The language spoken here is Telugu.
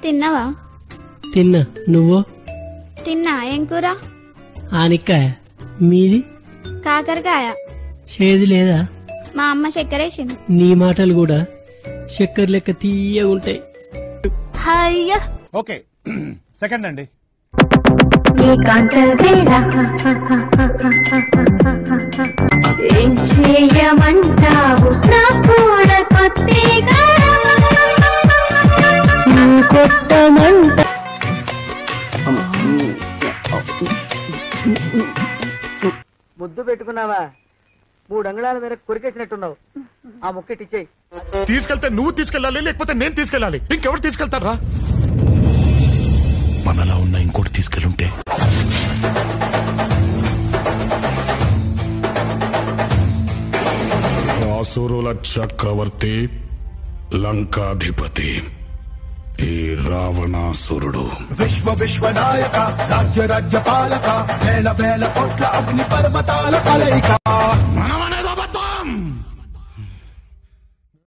తిన్నావా తిన్నా నువ్వు తిన్నా ఏం కూర ఆనిక్కాయ మీది కాకరకాయ చేదు లేదా మా అమ్మ చక్కెర వేసింది నీ మాటలు కూడా చక్కెర లెక్క తీయగా ఉంటాయి అయ్యా ఓకే సెకండ్ అండి ఈ కాంచల్ వేళ ఏం చేయమంటావు నా కూడా కొత్తగా నువ్వు కొట్టమంట ముద్దు పెట్టుకున్నావా మూడు అంగుళాల మేర కొరికేసినట్టున్నావు ఆ ముక్కటిచ్చేయి తీసుకెళ్తే నువ్వు తీసుకెళ్ళాలి లేకపోతే నేను తీసుకెళ్ళాలి ఇంకెవరు తీసుకెళ్తారా మనలా ఉన్న ఇంకోటి తీసుకెళ్ళుంటే ఆసురుల చక్రవర్తి లంకాధిపతి ఈ రావణాసురుడు విశ్వ విశ్వనాయక రాజ్య రాజ్య పాలక వేల వేల కోట్ల అగ్ని పర్వతాల కలయిక మన